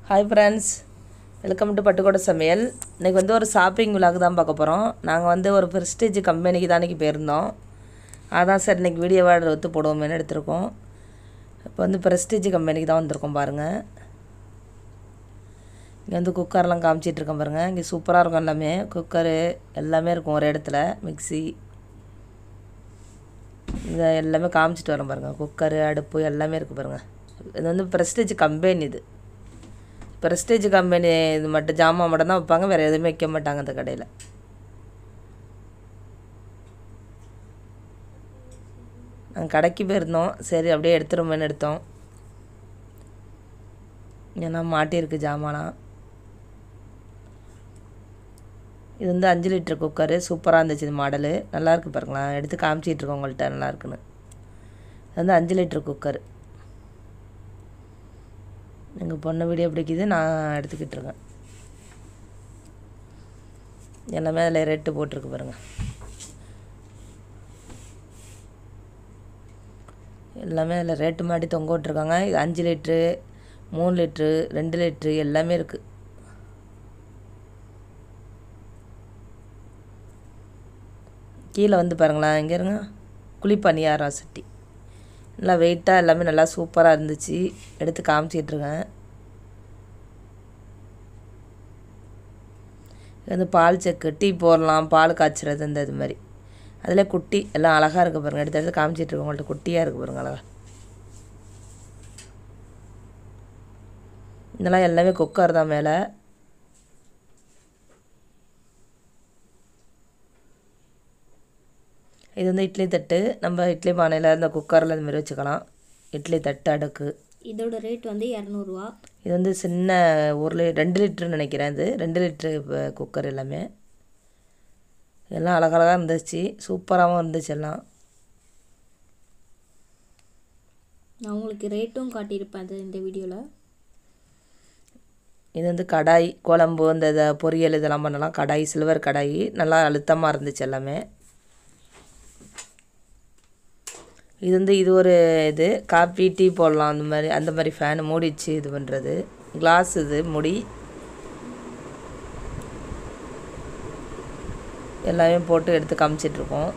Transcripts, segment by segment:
hi friends welcome to Pattukkottai சமையல் இன்றைக்கி வந்து ஒரு ஷாப்பிங் விலாக் தான் பார்க்க போகிறோம் நாங்கள் வந்து ஒரு ப்ரெஸ்டீஜ் கம்பெனிக்கு தான் இன்றைக்கி போயிருந்தோம் அதான் சார் இன்றைக்கி வீடியோவாக ஒத்து போடுவோமேனு எடுத்திருக்கோம் இப்போ வந்து ப்ரெஸ்டீஜ் கம்பெனிக்கு தான் வந்திருக்கோம் பாருங்கள் இங்கே வந்து குக்கர்லாம் காமிச்சிட்டு இருக்கேன் பாருங்கள் இங்கே சூப்பராக இருக்கும் எல்லாமே குக்கரு எல்லாமே இருக்கும் ஒரு இடத்துல மிக்ஸி இதை எல்லாமே காமிச்சிட்டு வரேன் பாருங்கள் குக்கரு அடுப்பு எல்லாமே இருக்குது பாருங்கள் இது வந்து ப்ரெஸ்டீஜ் கம்பெனி இது ப்ரெஸ்டீஜ் கம்பெனி இது மட்டும் ஜாமான் மட்டும் தான் வைப்பாங்க வேறு எதுவுமே வைக்க மாட்டாங்க அந்த கடையில் நாங்கள் கடைக்கு போயிருந்தோம் சரி அப்படியே எடுத்துருமேன்னு எடுத்தோம் ஏன்னா மாட்டியிருக்கு ஜாமானா இது வந்து அஞ்சு லிட்டர் குக்கரு சூப்பராக இருந்துச்சு இது மாடலு நல்லாயிருக்கு பாருங்களேன் எடுத்து காமிச்சிட்டு இருக்கோம் உங்கள்கிட்ட நல்லா இருக்குன்னு இது வந்து அஞ்சு லிட்டர் குக்கர் எங்கள் பொண்ணு வீடியோ பிடிக்குது நான் எடுத்துக்கிட்டு இருக்கேன் எல்லாமே அதில் ரேட்டு போட்டிருக்கு பாருங்கள் எல்லாமே அதில் ரேட்டு மாட்டி தொங்க விட்ருக்காங்க இது அஞ்சு லிட்ரு மூணு லிட்ரு ரெண்டு லிட்ரு எல்லாமே இருக்குது கீழே வந்து பாருங்களேன் இங்கே இருங்க குழிப்பணியாரம் சட்டி நல்லா வெயிட்டாக எல்லாமே நல்லா சூப்பராக இருந்துச்சு எடுத்து காமிச்சிட்ருக்கேன் இது வந்து பால் செக்கு டீ போடலாம் பால் காய்ச்சுறது இந்த இது மாதிரி அதில் குட்டி எல்லாம் அழகாக இருக்குது பாருங்கள் எடுத்து எடுத்து காமிச்சிட்ருக்கோம் உங்கள்கிட்ட குட்டியாக இருக்குது பாருங்கள் அழகா இதெல்லாம் எல்லாமே குக்கர் தான் மேலே இது வந்து இட்லி தட்டு நம்ம இட்லி பானையில் இந்த குக்கரில் இந்த மாதிரி வச்சுக்கலாம் இட்லி தட்டு அடுக்கு இதோட ரேட் வந்து இரநூறுவா இது வந்து சின்ன ஒரு லி ரெண்டு லிட்டருன்னு நினைக்கிறேன் இது ரெண்டு லிட்ரு இப்போ குக்கர் எல்லாமே எல்லாம் அழகழகாக இருந்துச்சு சூப்பராகவும் இருந்துச்சு எல்லாம் நான் உங்களுக்கு ரேட்டும் காட்டியிருப்பேன் அது இந்த வீடியோவில் இது வந்து கடாய் குழம்பு இந்த இதை பொரியல் இதெல்லாம் பண்ணலாம் கடாய் சில்வர் கடாய் நல்லா அழுத்தமாக இருந்துச்சு எல்லாமே இது வந்து இது ஒரு இது காப்பி டீ போடலாம் அந்த மாதிரி அந்த மாதிரி ஃபேனு மூடிச்சு இது பண்ணுறது கிளாஸ் இது முடி எல்லாமே போட்டு எடுத்து காமிச்சிட்ருக்கோம்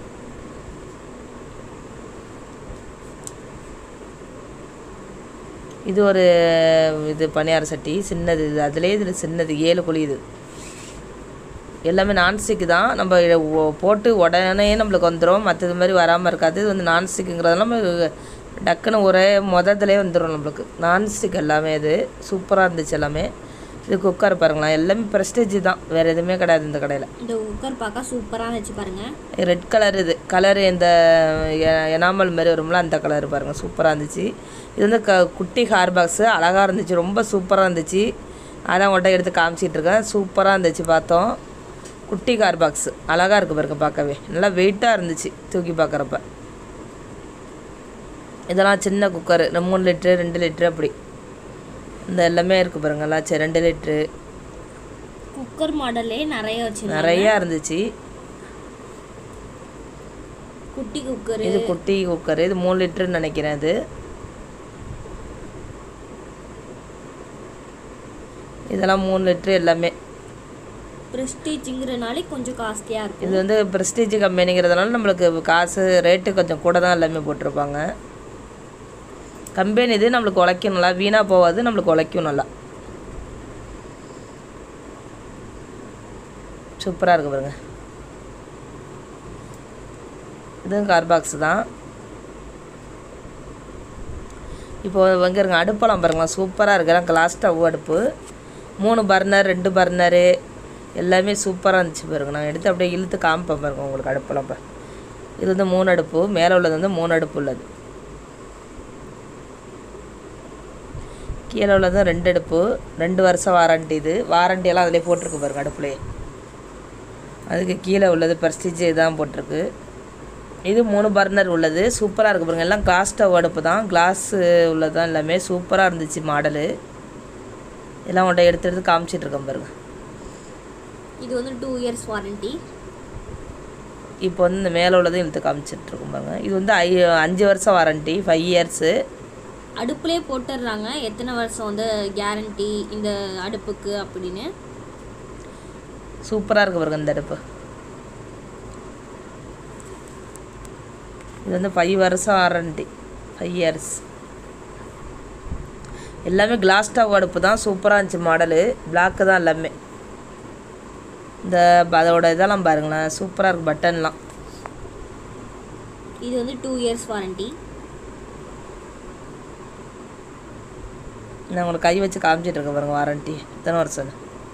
இது ஒரு இது பணியார சட்டி சின்னது இது அதுலேயே இதில் சின்னது ஏழு குழி இது எல்லாமே நான்ஸ்டிக்கு தான் நம்ம இத ஒ- போட்டு உடனே நம்மளுக்கு வந்துடும் மற்றது மாதிரி வராமல் இருக்காது இது வந்து நான்ஸ்டிக்குங்கிறதெல்லாம் நம்ம டக்குன்னு ஒரே மொதத்துலேயே வந்துடும் நம்மளுக்கு நான்ஸ்டிக் எல்லாமே இது சூப்பராக இருந்துச்சு எல்லாமே இது குக்கர் பாருங்களேன் எல்லாமே ப்ரெஸ்டேஜ் தான் வேறு எதுவுமே கிடையாது இந்த கடையில் இந்த குக்கர் பார்க்க சூப்பராக இருந்துச்சு பாருங்கள் ரெட் கலர் இது கலர் இந்த எ- எனாமல் மாதிரி வரும்ல அந்த கலர் பாருங்கள் சூப்பராக இருந்துச்சு இது வந்து க குட்டி ஹேர் பாக்ஸு அழகாக இருந்துச்சு ரொம்ப சூப்பராக இருந்துச்சு அதான் உங்கள்கிட்ட எடுத்து காமிச்சிட்டு இருக்கேன் சூப்பராக இருந்துச்சு பார்த்தோம் குட்டி கார் பாக்ஸு அழகாக இருக்குது பாருங்க பார்க்கவே நல்லா வெயிட்டாக இருந்துச்சு தூக்கி பார்க்குறப்ப இதெல்லாம் சின்ன குக்கரு மூணு லிட்ரு ரெண்டு லிட்ரு அப்படி இந்த எல்லாமே இருக்குது பாருங்க எல்லாம் சரி ரெண்டு லிட்ரு குக்கர் மாடல்லே நிறைய வச்சுருந்தாங்க நிறையா இருந்துச்சு குட்டி குக்கர் இது குட்டி குக்கர் இது மூணு லிட்டருன்னு நினைக்கிறேன் இது இதெல்லாம் மூணு லிட்ரு எல்லாமே ப்ரெஸ்டீஜுங்கிறனாலே கொஞ்சம் காஸ்ட்லியாக இருக்கும் இது வந்து ப்ரெஸ்டீஜ் கம்பெனிங்கிறதுனால நம்மளுக்கு காசு ரேட்டு கொஞ்சம் கூட தான் எல்லாமே போட்டிருப்பாங்க கம்பெனி இது நம்மளுக்கு உழைக்கும் நல்லா வீணாக போகாது நம்மளுக்கு உழைக்கும் நல்லா சூப்பராக இருக்கு பாருங்க இதுவும் கார் பாக்ஸ் தான் இப்போ இங்கே இருங்க அடுப்பெல்லாம் பாருங்களேன் சூப்பராக இருக்கிறேன் கிளாஸ் ஸ்டவ் அடுப்பு மூணு பர்னர் ரெண்டு பர்னரு எல்லாமே சூப்பராக இருந்துச்சு பாருங்க நான் எடுத்து அப்படியே இழுத்து காமிப்பேன் பாருங்க உங்களுக்கு அடுப்பெல்லாம் இப்போ இது வந்து மூணு அடுப்பு மேலே உள்ளது வந்து மூணு அடுப்பு உள்ளது கீழே உள்ளது ரெண்டு அடுப்பு ரெண்டு வருஷம் வாரண்டி இது வாரண்டி எல்லாம் அதிலே போட்டிருக்கு பாருங்க அடுப்புலேயே அதுக்கு கீழே உள்ளது பர்ஸ்டிஜ் தான் போட்டிருக்கு இது மூணு பர்னர் உள்ளது சூப்பராக இருக்குது பாருங்க எல்லாம் கிளாஸ் ஸ்டவ் அடுப்பு தான் கிளாஸ் உள்ளது தான் எல்லாமே சூப்பராக இருந்துச்சு மாடலு எல்லாம் உன்ட்ட எடுத்து எடுத்து காமிச்சிட்டு இருக்கேன் பாருங்க இது வந்து டூ இயர்ஸ் வாரண்டி இப்போ வந்து இந்த மேலே உள்ளதையும் இழுத்து காமிச்சிட்டு இருக்கோம் பாருங்க இது வந்து ஐ அஞ்சு வருஷம் வாரண்டி ஃபைவ் இயர்ஸு அடுப்புலேயே போட்டுடுறாங்க எத்தனை வருஷம் வந்து கேரண்டி இந்த அடுப்புக்கு அப்படின்னு சூப்பராக இருக்கு பாருங்க இந்த அடுப்பு இது வந்து ஃபைவ் வருஷம் வாரண்டி ஃபைவ் இயர்ஸ் எல்லாமே கிளாஸ் ஸ்டவ் அடுப்பு தான் சூப்பராக இருந்துச்சு மாடலு பிளாக்கு தான் எல்லாமே இந்த ப- அதோட இதெல்லாம் பாருங்களேன் சூப்பராக இருக்கு பட்டன்லாம் இது வந்து டூ இயர்ஸ் வாரண்டி நான் உங்களுக்கு கை வச்சு காமிச்சிட்டு இருக்கேன் பாருங்க வாரண்டி எத்தனை வருஷம்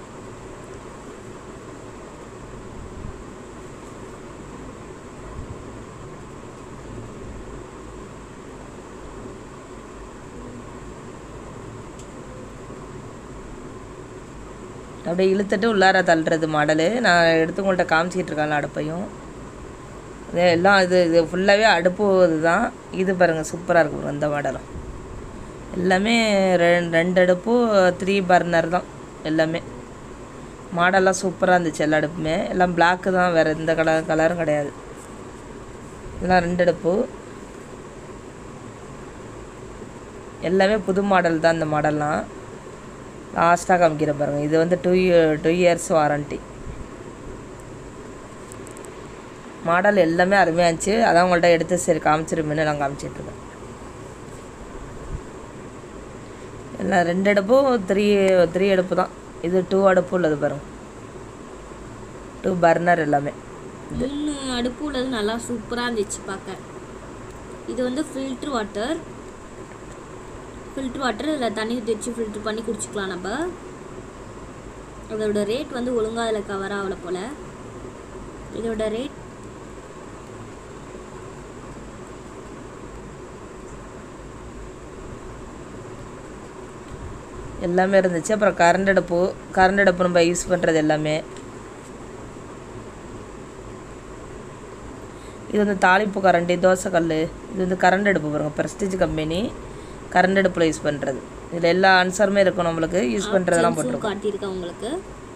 அப்படியே இழுத்துட்டு உள்ளார தள்ளுறது மாடலு நான் எடுத்து உங்கள்கிட்ட காமிச்சிக்கிட்டு இருக்கேன் அடுப்பையும் இது எல்லாம் இது இது ஃபுல்லாகவே அடுப்பு இதுதான் இது பாருங்கள் சூப்பராக இருக்கும் இந்த மாடலும் எல்லாமே ரெண்டு ரெண்டு அடுப்பு த்ரீ பர்னர் தான் எல்லாமே மாடல்லாம் சூப்பராக இருந்துச்சு எல்லா அடுப்புமே எல்லாம் பிளாக்கு தான் வேறு எந்த கலர் கலரும் கிடையாது எல்லாம் ரெண்டு அடுப்பு எல்லாமே புது மாடல் தான் இந்த மாடல்லாம் லாஸ்ட்டாக காமிக்கிற பாருங்கள் இது வந்து two two years warranty model எல்லாமே அருமையாக இருந்துச்சு அதான் உங்கள்கிட்ட எடுத்து சரி காமிச்சிருமேன்னு நான் காமிச்சிட்ருக்கேன் எல்லாம் ரெண்டு அடுப்பும் த்ரீ த்ரீ அடுப்பு தான் இது டூ அடுப்பு உள்ளது பாருங்க டூ பர்னர் எல்லாமே மூணு அடுப்பு உள்ளது நல்லா சூப்பராக இருந்துச்சு பார்க்க இது வந்து ஃபில்ட்ரு வாட்டர் ஃபில்ட்ரு வாட்டர் இதில் தண்ணி ஊற்றி வச்சு ஃபில்ட்ரு பண்ணி குடிச்சிக்கலாம் நம்ம அதோட ரேட் வந்து ஒழுங்காக அதில் கவர் ஆகல போல் இதோட ரேட் எல்லாமே இருந்துச்சு அப்புறம் கரண்ட் அடுப்பு கரண்ட் அடுப்பு நம்ம யூஸ் பண்ணுறது எல்லாமே இது வந்து தாளிப்பு கரண்டி தோசைக்கல் இது வந்து கரண்ட் அடுப்பு பாருங்கள் ப்ரெஸ்டீஜ் கம்பெனி கரண்ட் அடுப்பில் யூஸ் பண்ணுறது இதில் எல்லா ஆன்சருமே இருக்கும் நம்மளுக்கு யூஸ் பண்ணுறதெல்லாம் Options-உம் போட்டிருக்கோம் காட்டியிருக்கேன் உங்களுக்கு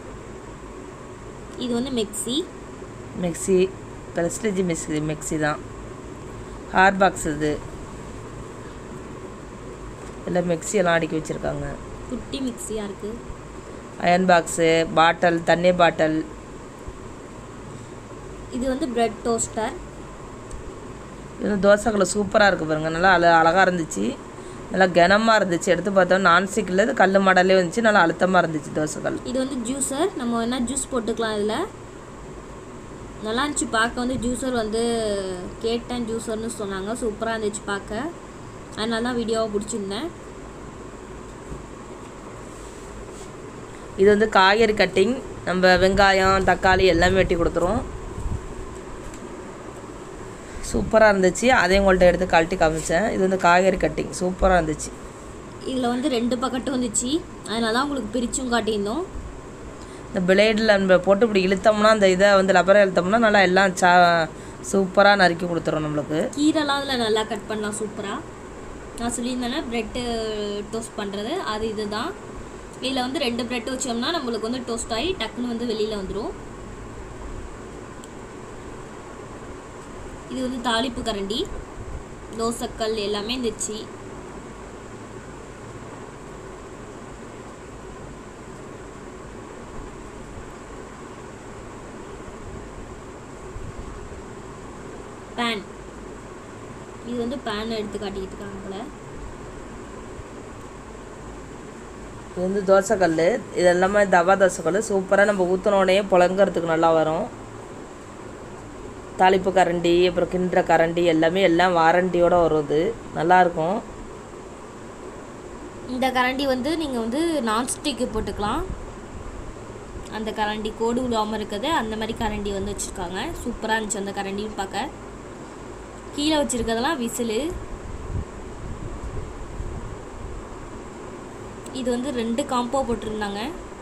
இது வந்து mixie mixie Prestige mixie mixie தான் ஹார் பாக்ஸ் இது எல்லாம் மிக்ஸி எல்லாம் அடுக்கி வச்சுருக்காங்க குட்டி மிக்ஸியாக இருக்குது அயன் பாக்ஸு பாட்டில் தண்ணி பாட்டில் இது வந்து பிரெட் டோஸ்டர் இது வந்து தோசைக்கல்ல சூப்பராக இருக்குது பாருங்க நல்லா அழ அழகாக இருந்துச்சு நல்லா கனமாக இருந்துச்சு எடுத்து பார்த்தோம் நான்ஸ்டிக்கில் இது கல் மாடலே வந்துச்சு நல்லா அழுத்தமாக இருந்துச்சு தோசைக்கல் இது வந்து ஜூஸர் நம்ம என்ன ஜூஸ் போட்டுக்கலாம் இதில் நல்லா இருந்துச்சு பார்க்க வந்து ஜூஸர் வந்து கேட்டேன் ஜூஸர்னு சொன்னாங்க சூப்பராக இருந்துச்சு பார்க்க அதனால தான் வீடியோவை பிடிச்சிருந்தேன் இது வந்து காய்கறி கட்டிங் நம்ம வெங்காயம் தக்காளி எல்லாமே வெட்டி கொடுத்துரும் சூப்பராக இருந்துச்சு அதையும் உங்கள்கிட்ட எடுத்து கழட்டி காமிச்சேன் இது வந்து காய்கறி கட்டிங் சூப்பராக இருந்துச்சு இதில் வந்து ரெண்டு பக்கெட்டும் வந்துச்சு அதனால தான் உங்களுக்கு பிரிச்சும் காட்டியிருந்தோம் இந்த பிளேடில் நம்ம போட்டு இப்படி இழுத்தோம்னா அந்த இதை வந்து லப்பரை இழுத்தோம்னா நல்லா எல்லாம் சா சூப்பராக நறுக்கி கொடுத்துரும் நம்மளுக்கு கீரைலாம் அதில் நல்லா கட் பண்ணலாம் சூப்பராக நான் சொல்லியிருந்தேன்னா ப்ரெட்டு டோஸ்ட் பண்ணுறது அது இதுதான் இதில் வந்து ரெண்டு ப்ரெட் வச்சோம்னா நம்மளுக்கு வந்து டோஸ்ட் ஆகி டக்குன்னு வந்து வெளியில் வந்துடும் இது வந்து தாளிப்பு கரண்டி தோசைக்கல் எல்லாமே இருந்துச்சு பேன் இது வந்து பேன் எடுத்து காட்டிக்கிட்டு இருக்காங்க போல இது வந்து தோசைக்கல் இது எல்லாமே தவா தோசைக்கல் சூப்பராக நம்ம ஊற்றினோடனே புழங்கறதுக்கு நல்லா வரும் தாளிப்பு கரண்டி அப்புறம் கிண்டுற கரண்டி எல்லாமே எல்லாம் வாரண்டியோட வரும் இது நல்லாயிருக்கும் இந்த கரண்டி வந்து நீங்கள் வந்து நான்ஸ்டிக்கு போட்டுக்கலாம் அந்த கரண்டி கோடு விழாமல் இருக்குது அந்த மாதிரி கரண்டி வந்து வச்சுருக்காங்க சூப்பராக இருந்துச்சு அந்த கரண்டியும் பார்க்க கீழே வச்சுருக்கிறதெல்லாம் விசிலு இது வந்து ரெண்டு காம்போ போட்டிருந்தாங்க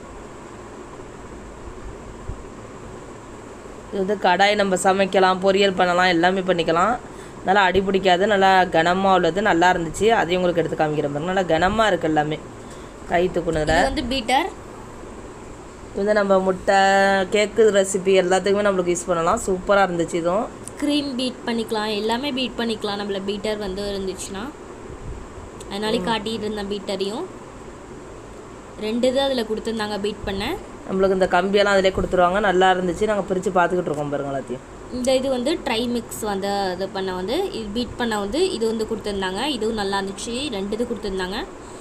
இது வந்து கடாய் நம்ம சமைக்கலாம் பொரியல் பண்ணலாம் எல்லாமே பண்ணிக்கலாம் நல்லா அடி பிடிக்காது நல்லா கனமாக உள்ளது நல்லா இருந்துச்சு அதையும் உங்களுக்கு எடுத்து காமிக்கிறேன் பாருங்க நல்லா கனமாக இருக்குது எல்லாமே கை தூக்குனதில் இது வந்து பீட்டர் இது வந்து நம்ம முட்டை கேக்கு ரெசிபி எல்லாத்துக்குமே நம்மளுக்கு யூஸ் பண்ணலாம் சூப்பராக இருந்துச்சு இதுவும் க்ரீம் பீட் பண்ணிக்கலாம் எல்லாமே பீட் பண்ணிக்கலாம் நம்மள பீட்டர் வந்து இருந்துச்சுன்னா அதனாலே காட்டிட்டு இருந்தேன் பீட்டரையும் ரெண்டு இது அதில் கொடுத்துருந்தாங்க பீட் பண்ண நம்மளுக்கு இந்த கம்பியெல்லாம் அதிலே கொடுத்துருவாங்க நல்லா இருந்துச்சு நாங்கள் பிரித்து பார்த்துக்கிட்டு இருக்கோம் பாருங்க எல்லாத்தையும் இந்த இது வந்து ட்ரை மிக்ஸ் வந்து இது பண்ண வந்து இது பீட் பண்ண வந்து இது வந்து கொடுத்துருந்தாங்க இதுவும் நல்லா இருந்துச்சு ரெண்டு இது கொடுத்துருந்தாங்க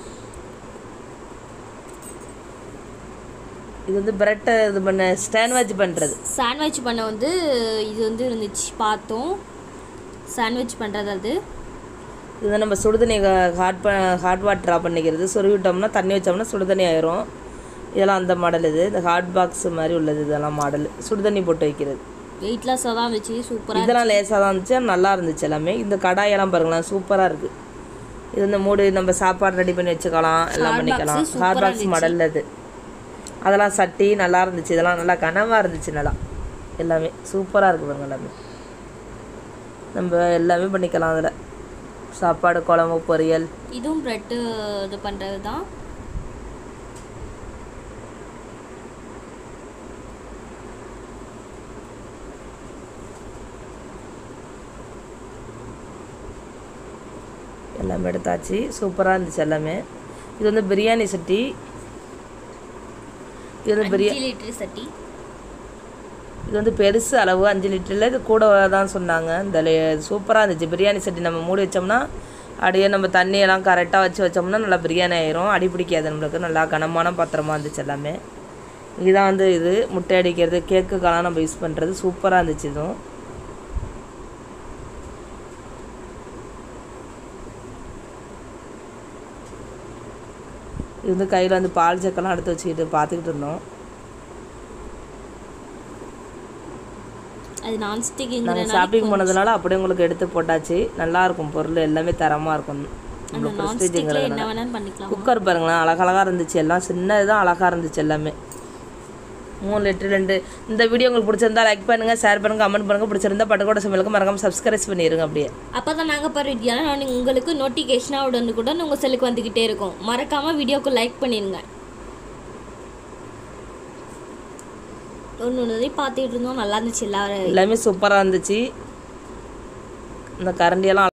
இது வந்து பிரெட்டை இது பண்ண ஸ்டாண்ட்விச் பண்ணுறது சாண்ட்விச் பண்ண வந்து இது வந்து இருந்துச்சு பார்த்தோம் சாண்ட்விச் பண்ணுறது அது இது வந்து நம்ம சுடுதண்ணி ஹாட் ப ஹாட் வாட்டராக பண்ணிக்கிறது சொருவிட்டோம்னா தண்ணி வச்சோம்னா சுடுதண்ணி ஆயிரும் இதெல்லாம் அந்த மாடல் இது இந்த ஹாட் பாக்ஸ் மாதிரி உள்ளது இதெல்லாம் மாடல் சுடுதண்ணி போட்டு வைக்கிறது வெயிட்லெஸ்ஸாக தான் இருந்துச்சு சூப்பராக இதெல்லாம் லேசாக தான் இருந்துச்சு ஆனா நல்லா இருந்துச்சு எல்லாமே இந்த கடாயெல்லாம் பாருங்களேன் சூப்பராக இருக்குது இது இந்த மூடு நம்ம சாப்பாடு ரெடி பண்ணி வச்சுக்கலாம் எல்லாம் பண்ணிக்கலாம் ஹாட் பாக்ஸ் மாடலில் இது அதெல்லாம் சட்டி நல்லா இருந்துச்சு இதெல்லாம் நல்லா கனமாக இருந்துச்சு நல்லா எல்லாமே சூப்பராக இருக்குது பாருங்க எல்லாமே நம்ம எல்லாமே பண்ணிக்கலாம் அதில் சாப்பாடு குழம்பு பொரியல் இதுவும் ப்ரெட்டு இது பண்ணுறது தான் எல்லாமே எடுத்தாச்சு சூப்பராக இருந்துச்சு எல்லாமே இது வந்து பிரியாணி சட்டி இது வந்து பிரியா அஞ்சு லிட்டர் சட்டி இது வந்து பெருசு அளவு அஞ்சு லிட்டரில் இது கூட தான் சொன்னாங்க இந்த சூப்பராக இருந்துச்சு பிரியாணி சட்டி நம்ம மூடி வச்சோம்னா அப்படியே நம்ம தண்ணியெல்லாம் கரெக்டாக வச்சு வச்சோம்னா நல்லா பிரியாணி ஆயிரும் அடி பிடிக்காது நம்மளுக்கு நல்லா கனமான பாத்திரமா இருந்துச்சு எல்லாமே இதுதான் வந்து இது முட்டை அடிக்கிறது கேக்குக்கெல்லாம் நம்ம யூஸ் பண்ணுறது சூப்பராக இருந்துச்சு இதுவும் இது வந்து கையில் வந்து பால் சக்கெல்லாம் எடுத்து வச்சுக்கிட்டு பார்த்துக்கிட்டு இருந்தோம் அது நாங்கள் நான்ஸ்டிக்குங்கிறனால ஷாப்பிங் போனதுனால அப்படியே உங்களுக்கு எடுத்து போட்டாச்சு நல்லா இருக்கும் பொருள் எல்லாமே தரமாக இருக்கும் அந்த நான்ஸ்டிக்கில் என்ன வேணாலும் பண்ணிக்கலாம் குக்கர் பாருங்களேன் அழகழகாக இருந்துச்சு எல்லாம் சின்னதுதான் அழகாக இருந்துச்சு எல்லாமே மூணு லிட்டர் ரெண்டு இந்த வீடியோ உங்களுக்கு பிடிச்சிருந்தா லைக் பண்ணுங்கள் ஷேர் பண்ணுங்கள் கமெண்ட் பண்ணுங்கள் பிடிச்சிருந்தா பட்டுக்கோட சமையலுக்கு மறக்காம சப்ஸ்கிரைப் பண்ணிடுங்க அப்படியே அப்போ தான் நாங்கள் போகிற வீடியோலாம் நான் உங்களுக்கு நோட்டிஃபிகேஷனாக உடனே கூட உங்கள் செல்லுக்கு வந்துக்கிட்டே இருக்கும் மறக்காமல் வீடியோக்கு லைக் பண்ணிடுங்க ஒன்று ஒன்று பார்த்துக்கிட்டு இருந்தோம் நல்லா இருந்துச்சு எல்லாரும் எல்லாமே சூப்பராக இருந்துச்சு இந்த கரண்டியெல்லாம்